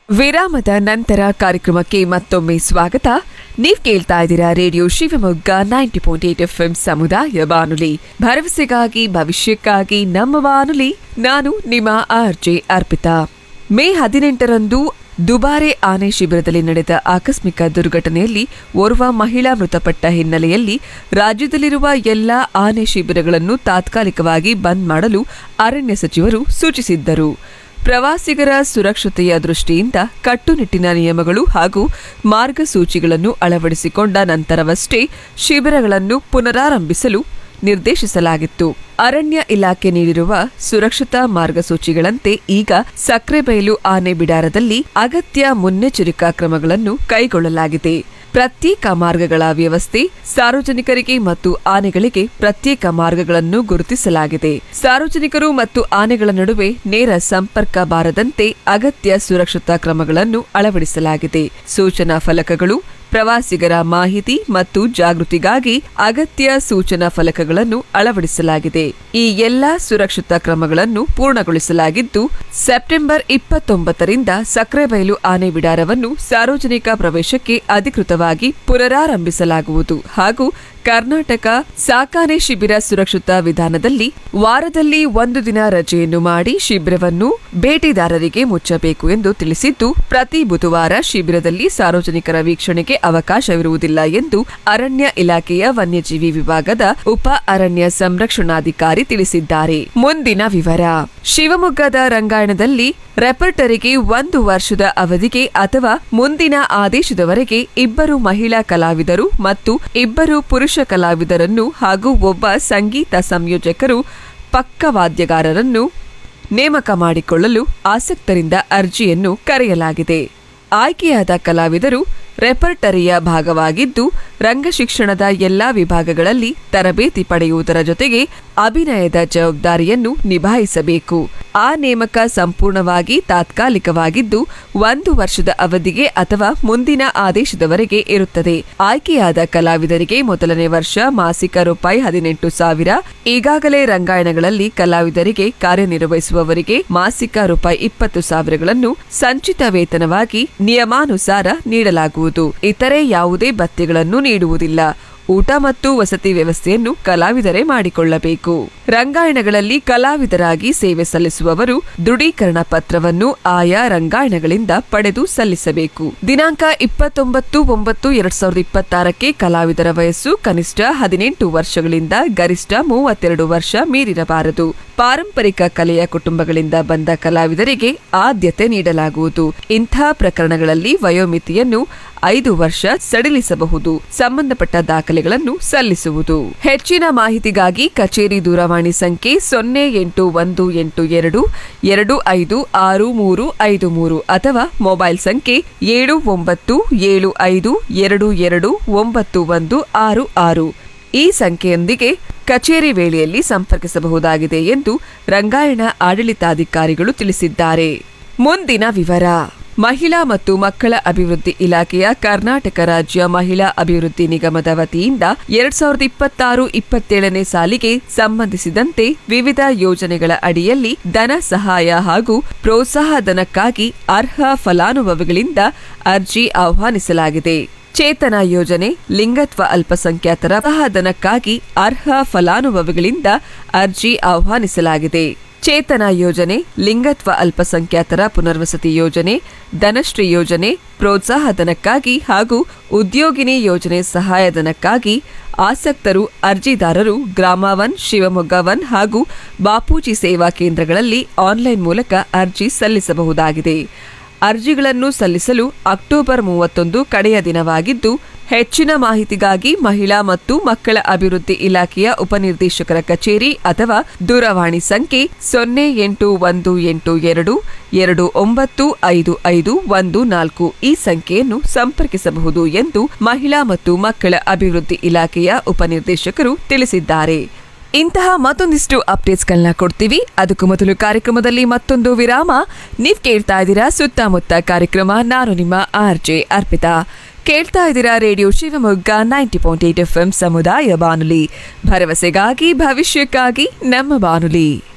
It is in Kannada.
ವಿರಾಮದ ನಂತರ ಕಾರ್ಯಕ್ರಮಕ್ಕೆ ಮತ್ತೊಮ್ಮೆ ಸ್ವಾಗತ ನೀವ್ ಕೇಳ್ತಾ ಇದ್ದೀರಾ radio Shivamogga ninety point eight F ಸಮುದಾಯ ಬಾನುಲಿ ಭರವಸೆಗಾಗಿ ಭವಿಷ್ಯಕ್ಕಾಗಿ ನಮ್ಮ ಬಾನುಲಿ ನಾನು ನಿಮ್ಮ ಆರ್ ಜೆ ಅರ್ಪಿತಾ ಮೇ ಹದಿನೆಂಟರಂದು ದುಬಾರೆ ಆನೆ ಶಿಬಿರದಲ್ಲಿ ನಡೆದ ಆಕಸ್ಮಿಕ ದುರ್ಘಟನೆಯಲ್ಲಿ ಓರ್ವ ಮಹಿಳಾ ಮೃತಪಟ್ಟ ಹಿನ್ನೆಲೆಯಲ್ಲಿ ರಾಜ್ಯದಲ್ಲಿರುವ ಎಲ್ಲಾ ಆನೆ ಶಿಬಿರಗಳನ್ನು ತಾತ್ಕಾಲಿಕವಾಗಿ ಬಂದ್ ಮಾಡಲು ಅರಣ್ಯ ಸಚಿವರು ಸೂಚಿಸಿದ್ದರು ಪ್ರವಾಸಿಗರ ಸುರಕ್ಷತೆಯ ದೃಷ್ಟಿಯಿಂದ ಕಟ್ಟುನಿಟ್ಟಿನ ನಿಯಮಗಳು ಹಾಗೂ ಮಾರ್ಗಸೂಚಿಗಳನ್ನು ಅಳವಡಿಸಿಕೊಂಡ ನಂತರವಷ್ಟೇ ಶಿಬಿರಗಳನ್ನು ಪುನರಾರಂಭಿಸಲು ನಿರ್ದೇಶಿಸಲಾಗಿತ್ತು ಅರಣ್ಯ ಇಲಾಖೆ ನೀಡಿರುವ ಸುರಕ್ಷತಾ ಮಾರ್ಗಸೂಚಿಗಳಂತೆ ಈಗ ಸಕ್ರೆಬೈಲು ಆನೆ ಬಿಡಾರದಲ್ಲಿ ಅಗತ್ಯ ಮುನ್ನೆಚ್ಚರಿಕಾ ಕ್ರಮಗಳನ್ನು ಕೈಗೊಳ್ಳಲಾಗಿದೆ ಪ್ರತ್ಯೇಕ ಮಾರ್ಗಗಳ ವ್ಯವಸ್ಥೆ ಸಾರ್ವಜನಿಕರಿಗೆ ಮತ್ತು ಆನೆಗಳಿಗೆ ಪ್ರತ್ಯೇಕ ಮಾರ್ಗಗಳನ್ನು ಗುರುತಿಸಲಾಗಿದೆ ಸಾರ್ವಜನಿಕರು ಮತ್ತು ಆನೆಗಳ ನಡುವೆ ನೇರ ಸಂಪರ್ಕ ಬಾರದಂತೆ ಅಗತ್ಯ ಸುರಕ್ಷತಾ ಕ್ರಮಗಳನ್ನು ಅಳವಡಿಸಲಾಗಿದೆ ಸೂಚನಾ ಫಲಕಗಳು ಪ್ರವಾಸಿಗರ ಮಾಹಿತಿ ಮತ್ತು ಜಾಗೃತಿಗಾಗಿ ಅಗತ್ಯ ಸೂಚನಾ ಫಲಕಗಳನ್ನು ಅಳವಡಿಸಲಾಗಿದೆ ಈ ಎಲ್ಲಾ ಸುರಕ್ಷತಾ ಕ್ರಮಗಳನ್ನು ಪೂರ್ಣಗೊಳಿಸಲಾಗಿದ್ದು ಸೆಪ್ಟೆಂಬರ್ ಇಪ್ಪತ್ತೊಂಬತ್ತರಿಂದ ಸಕ್ರೆಬೈಲು ಆನೆ ಬಿಡಾರವನ್ನು ಸಾರ್ವಜನಿಕ ಪ್ರವೇಶಕ್ಕೆ ಅಧಿಕೃತವಾಗಿ ಪುನರಾರಂಭಿಸಲಾಗುವುದು ಹಾಗೂ ಕರ್ನಾಟಕ ಸಾಕಾನೆ ಶಿಬಿರ ಸುರಕ್ಷತಾ ವಿಧಾನದಲ್ಲಿ ವಾರದಲ್ಲಿ ಒಂದು ದಿನ ರಜೆಯನ್ನು ಮಾಡಿ ಶಿಬಿರವನ್ನು ಭೇಟಿದಾರರಿಗೆ ಮುಚ್ಚಬೇಕು ಎಂದು ತಿಳಿಸಿದ್ದು ಪ್ರತಿ ಬುಧವಾರ ಶಿಬಿರದಲ್ಲಿ ಸಾರ್ವಜನಿಕರ ವೀಕ್ಷಣೆಗೆ ಅವಕಾಶವಿರುವುದಿಲ್ಲ ಎಂದು ಅರಣ್ಯ ಇಲಾಖೆಯ ವನ್ಯಜೀವಿ ವಿಭಾಗದ ಉಪ ಅರಣ್ಯ ಸಂರಕ್ಷಣಾಧಿಕಾರಿ ತಿಳಿಸಿದ್ದಾರೆ ಮುಂದಿನ ವಿವರ ಶಿವಮೊಗ್ಗದ ರಂಗಾಯಣದಲ್ಲಿ ರೆಪರ್ಟರಿಗೆ ಒಂದು ವರ್ಷದ ಅವಧಿಗೆ ಅಥವಾ ಮುಂದಿನ ಆದೇಶದವರೆಗೆ ಇಬ್ಬರು ಮಹಿಳಾ ಕಲಾವಿದರು ಮತ್ತು ಇಬ್ಬರು ಪುರುಷ ಕಲಾವಿದರನ್ನು ಹಾಗೂ ಒಬ್ಬ ಸಂಗೀತ ಸಂಯೋಜಕರು ಪಕ್ಕವಾದ್ಯಗಾರರನ್ನು ನೇಮಕ ಮಾಡಿಕೊಳ್ಳಲು ಆಸಕ್ತರಿಂದ ಅರ್ಜಿಯನ್ನು ಕರೆಯಲಾಗಿದೆ ಆಯ್ಕೆಯಾದ ಕಲಾವಿದರು ರೆಪರ್ಟರಿಯ ಭಾಗವಾಗಿದ್ದು ರಂಗಶಿಕ್ಷಣದ ಎಲ್ಲಾ ವಿಭಾಗಗಳಲ್ಲಿ ತರಬೇತಿ ಪಡೆಯುವುದರ ಜೊತೆಗೆ ಅಭಿನಯದ ಜವಾಬ್ದಾರಿಯನ್ನು ನಿಭಾಯಿಸಬೇಕು ಆ ನೇಮಕ ಸಂಪೂರ್ಣವಾಗಿ ತಾತ್ಕಾಲಿಕವಾಗಿದ್ದು ಒಂದು ವರ್ಷದ ಅವಧಿಗೆ ಅಥವಾ ಮುಂದಿನ ಆದೇಶದವರೆಗೆ ಇರುತ್ತದೆ ಆಯ್ಕೆಯಾದ ಕಲಾವಿದರಿಗೆ ಮೊದಲನೇ ವರ್ಷ ಮಾಸಿಕ ರೂಪಾಯಿ ಹದಿನೆಂಟು ಸಾವಿರ ಈಗಾಗಲೇ ರಂಗಾಯಣಗಳಲ್ಲಿ ಕಲಾವಿದರಿಗೆ ಕಾರ್ಯನಿರ್ವಹಿಸುವವರಿಗೆ ಮಾಸಿಕ ರೂಪಾಯಿ ಇಪ್ಪತ್ತು ಸಾವಿರಗಳನ್ನು ಸಂಚಿತ ವೇತನವಾಗಿ ನಿಯಮಾನುಸಾರ ನೀಡಲಾಗುವುದು ಇತರೆ ಯಾವುದೇ ಭತ್ಯೆಗಳನ್ನು ನೀಡುವುದಿಲ್ಲ ಊಟ ಮತ್ತು ವಸತಿ ವ್ಯವಸ್ಥೆಯನ್ನು ಕಲಾವಿದರೇ ಮಾಡಿಕೊಳ್ಳಬೇಕು ರಂಗಾಯಣಗಳಲ್ಲಿ ಕಲಾವಿದರಾಗಿ ಸೇವೆ ಸಲ್ಲಿಸುವವರು ದೃಢೀಕರಣ ಪತ್ರವನ್ನು ಆಯಾ ರಂಗಾಯಣಗಳಿಂದ ಪಡೆದು ಸಲ್ಲಿಸಬೇಕು ದಿನಾಂಕ ಇಪ್ಪತ್ತೊಂಬತ್ತು ಒಂಬತ್ತು ಎರಡ್ ಸಾವಿರದ ಇಪ್ಪತ್ತಾರಕ್ಕೆ ಕಲಾವಿದರ ವಯಸ್ಸು ಕನಿಷ್ಠ ಹದಿನೆಂಟು ವರ್ಷಗಳಿಂದ ಗರಿಷ್ಠ ಮೂವತ್ತೆರಡು ವರ್ಷ ಮೀರಿರಬಾರದು ಪಾರಂಪರಿಕ ಕಲೆಯ ಕುಟುಂಬಗಳಿಂದ ಬಂದ ಕಲಾವಿದರಿಗೆ ಆದ್ಯತೆ ನೀಡಲಾಗುವುದು ಇಂಥ ಪ್ರಕರಣಗಳಲ್ಲಿ ವಯೋಮಿತಿಯನ್ನು ಐದು ವರ್ಷ ಸಡಿಲಿಸಬಹುದು ಸಂಬಂಧಪಟ್ಟ ದಾಖಲೆಗಳನ್ನು ಸಲ್ಲಿಸುವುದು ಹೆಚ್ಚಿನ ಮಾಹಿತಿಗಾಗಿ ಕಚೇರಿ ದೂರವಾಣಿ ಸಂಖ್ಯೆ ಸೊನ್ನೆ ಎಂಟು ಒಂದು ಎಂಟು ಎರಡು ಎರಡು ಐದು ಆರು ಮೂರು ಐದು ಮೂರು ಅಥವಾ ಮೊಬೈಲ್ ಸಂಖ್ಯೆ ಏಳು ಒಂಬತ್ತು ಏಳು ಐದು ಎರಡು ಎರಡು ಒಂಬತ್ತು ಒಂದು ಆರು ಆರು ಈ ಸಂಖ್ಯೆಯೊಂದಿಗೆ ಕಚೇರಿ ವೇಳೆಯಲ್ಲಿ ಸಂಪರ್ಕಿಸಬಹುದಾಗಿದೆ ಎಂದು ರಂಗಾಯಣ ಆಡಳಿತಾಧಿಕಾರಿಗಳು ತಿಳಿಸಿದ್ದಾರೆ ಮುಂದಿನ ವಿವರ ಮಹಿಳಾ ಮತ್ತು ಮಕ್ಕಳ ಅಭಿವೃದ್ಧಿ ಇಲಾಖೆಯ ಕರ್ನಾಟಕ ರಾಜ್ಯ ಮಹಿಳಾ ಅಭಿವೃದ್ಧಿ ನಿಗಮದ ವತಿಯಿಂದ ಎರಡ್ ಸಾವಿರದ ಇಪ್ಪತ್ತಾರು ಇಪ್ಪತ್ತೇಳನೇ ಸಾಲಿಗೆ ಸಂಬಂಧಿಸಿದಂತೆ ವಿವಿಧ ಯೋಜನೆಗಳ ಅಡಿಯಲ್ಲಿ ಧನ ಸಹಾಯ ಹಾಗೂ ಪ್ರೋತ್ಸಾಹ ಧನಕ್ಕಾಗಿ ಅರ್ಹ ಫಲಾನುಭವಿಗಳಿಂದ ಅರ್ಜಿ ಆಹ್ವಾನಿಸಲಾಗಿದೆ ಚೇತನ ಯೋಜನೆ ಲಿಂಗತ್ವ ಅಲ್ಪಸಂಖ್ಯಾತರ ಧನಕ್ಕಾಗಿ ಅರ್ಹ ಫಲಾನುಭವಿಗಳಿಂದ ಅರ್ಜಿ ಆಹ್ವಾನಿಸಲಾಗಿದೆ ಚೇತನ ಯೋಜನೆ ಲಿಂಗತ್ವ ಅಲ್ಪಸಂಖ್ಯಾತರ ಪುನರ್ವಸತಿ ಯೋಜನೆ ಧನಶ್ರೀ ಯೋಜನೆ ಪ್ರೋತ್ಸಾಹ ಧನಕ್ಕಾಗಿ ಹಾಗೂ ಉದ್ಯೋಗಿನಿ ಯೋಜನೆ ಸಹಾಯಧನಕ್ಕಾಗಿ ಆಸಕ್ತರು ಅರ್ಜಿದಾರರು ಗ್ರಾಮ ಒನ್ ಶಿವಮೊಗ್ಗ ಒನ್ ಹಾಗೂ ಬಾಪೂಜಿ ಸೇವಾ ಕೇಂದ್ರಗಳಲ್ಲಿ ಆನ್ಲೈನ್ ಮೂಲಕ ಅರ್ಜಿ ಸಲ್ಲಿಸಬಹುದಾಗಿದೆ ಅರ್ಜಿಗಳನ್ನು ಸಲ್ಲಿಸಲು ಅಕ್ಟೋಬರ್ ಮೂವತ್ತೊಂದು ಕಡೆಯ ದಿನವಾಗಿದ್ದು ಹೆಚ್ಚಿನ ಮಾಹಿತಿಗಾಗಿ ಮಹಿಳಾ ಮತ್ತು ಮಕ್ಕಳ ಅಭಿವೃದ್ಧಿ ಇಲಾಖೆಯ ಉಪನಿರ್ದೇಶಕರ ಕಚೇರಿ ಅಥವಾ ದೂರವಾಣಿ ಸಂಖ್ಯೆ ಸೊನ್ನೆ ಎಂಟು ಒಂದು ಎಂಟು ಎರಡು ಎರಡು ಒಂಬತ್ತು ಐದು ಐದು ಒಂದು ನಾಲ್ಕು ಈ ಸಂಖ್ಯೆಯನ್ನು ಸಂಪರ್ಕಿಸಬಹುದು ಎಂದು ಮಹಿಳಾ ಮತ್ತು ಮಕ್ಕಳ ಅಭಿವೃದ್ಧಿ ಇಲಾಖೆಯ ಉಪನಿರ್ದೇಶಕರು ತಿಳಿಸಿದ್ದಾರೆ ಇಂತಹ ಮತ್ತೊಂದಿಷ್ಟು ಅಪ್ಡೇಟ್ಸ್ಗಳನ್ನ ಕೊಡ್ತೀವಿ ಅದಕ್ಕೂ ಮೊದಲು ಕಾರ್ಯಕ್ರಮದಲ್ಲಿ ಮತ್ತೊಂದು ವಿರಾಮ ನೀವ್ ಕೇಳ್ತಾ ಇದ್ದೀರಾ ಸುತ್ತಮುತ್ತ ಕಾರ್ಯಕ್ರಮ ನಾನು ನಿಮ್ಮ ಆರ್ ಜೆ ಅರ್ಪಿತಾ ಕೇಳ್ತಾ ಇದ್ದೀರಾ radio Shivamogga ninety point eight F ಸಮುದಾಯ ಬಾನುಲಿ ಭರವಸೆಗಾಗಿ ಭವಿಷ್ಯಕ್ಕಾಗಿ ನಮ್ಮ ಬಾನುಲಿ